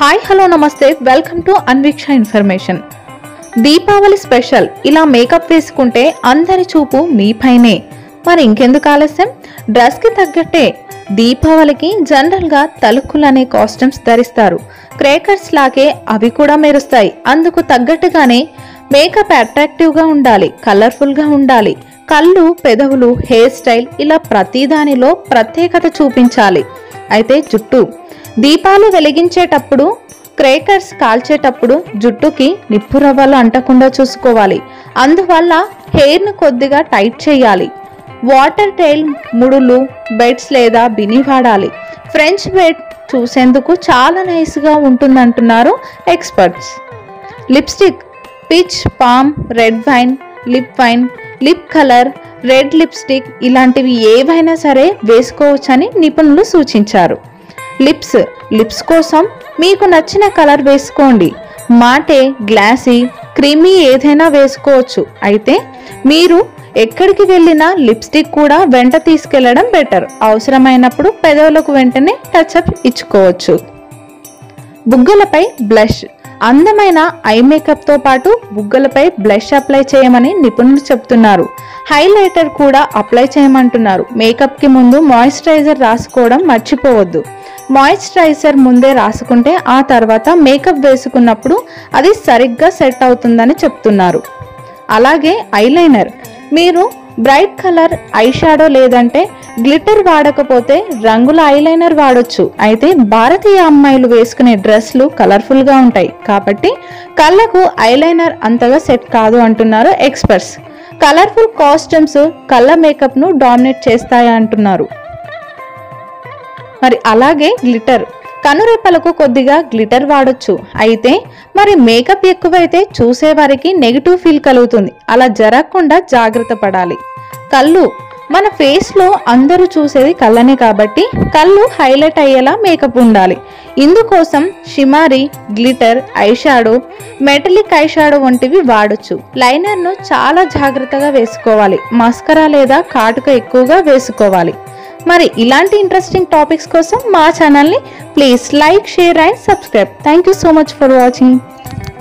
hi hello namaste welcome to Anveeksha information Deepavali special ఇలా makeup వేసుకుంటే అందరి చూపు మీపైనే మరి ఇంకెందుకు ఆలస్యం డ్రెస్కి తగ్గట్టే దీపావళికి జనరల్గా తలుకులు అనే కాస్ట్యూమ్స్ ధరిస్తారు క్రేకర్స్ లాగే అవి కూడా మెరుస్తాయి అందుకు తగ్గట్టుగానే మేకప్ అట్రాక్టివ్గా ఉండాలి కలర్ఫుల్గా ఉండాలి కళ్ళు పెదవులు హెయిర్ స్టైల్ ఇలా ప్రతిదానిలో ప్రత్యేకత చూపించాలి అయితే జుట్టు దీపాలు వెలిగించేటప్పుడు క్రేకర్స్ కాల్చేటప్పుడు జుట్టుకి నిప్పు రవ్వలు అంటకుండా చూసుకోవాలి అందువల్ల హెయిర్ను కొద్దిగా టైట్ చేయాలి వాటర్ టైల్ ముడులు బెడ్స్ లేదా బిని వాడాలి ఫ్రెంచ్ బెడ్ చూసేందుకు చాలా నైస్గా ఉంటుందంటున్నారు experts lipstick peach plum red wine lip wine lip colour red lipstick ఇలాంటివి ఏవైనా సరే వేసుకోవచ్చని నిపుణులు సూచించారు లిప్స్ లిప్స్ కోసం మీకు నచ్చిన కలర్ వేసుకోండి మాటే గ్లాసీ క్రీమీ ఏదైనా వేసుకోవచ్చు అయితే మీరు ఎక్కడికి వెళ్ళినా లిప్స్టిక్ కూడా వెంట తీసుకెళ్లడం బెటర్ అవసరమైనప్పుడు పెదవులకు వెంటనే టచ్అప్ ఇచ్చుకోవచ్చు బుగ్గలపై బ్లష్ అందమైన ఐ మేకప్తో పాటు బుగ్గలపై బ్లష్ అప్లై చేయమని నిపుణులు చెప్తున్నారు హైలైటర్ కూడా అప్లై చేయమంటున్నారు మేకప్కి ముందు మాయిశ్చరైజర్ రాసుకోవడం మర్చిపోవద్దు మాయిశ్చరైజర్ ముందే రాసుకుంటే ఆ తర్వాత మేకప్ వేసుకున్నప్పుడు అది సరిగ్గా సెట్ అవుతుందని చెప్తున్నారు అలాగే ఐలైనర్ మీరు బ్రైట్ కలర్ ఐ షాడో లేదంటే గ్లిటర్ వాడకపోతే రంగుల ఐలైనర్ వాడొచ్చు అయితే భారతీయ అమ్మాయిలు వేసుకునే డ్రెస్లు కలర్ఫుల్గా ఉంటాయి కాబట్టి కళ్ళకు ఐలైనర్ అంతగా సెట్ కాదు అంటున్నారు ఎక్స్పర్ట్స్ కలర్ఫుల్ కాస్ట్యూమ్స్ కళ్ళ మేకప్ను డామినేట్ చేస్తాయి అంటున్నారు మరి అలాగే గ్లిటర్ కనురెప్పలకు కొద్దిగా గ్లిటర్ వాడొచ్చు అయితే మరి మేకప్ ఎక్కువైతే చూసేవారికి నెగిటివ్ ఫీల్ కలుగుతుంది అలా జరగకుండా జాగ్రత్త పడాలి కళ్ళు మన ఫేస్లో అందరూ చూసేది కళ్ళనే కాబట్టి కళ్ళు హైలైట్ అయ్యేలా మేకప్ ఉండాలి ఇందుకోసం shimmery glitter eyeshadow metallic eyeshadow వంటివి వాడొచ్చు లైనర్ను చాలా జాగ్రత్తగా వేసుకోవాలి మస్కరా లేదా కాటుక ఎక్కువగా వేసుకోవాలి మరి ఇలాంటి ఇంట్రెస్టింగ్ టాపిక్స్ కోసం మా ఛానల్ని please like share and subscribe thank you so much for watching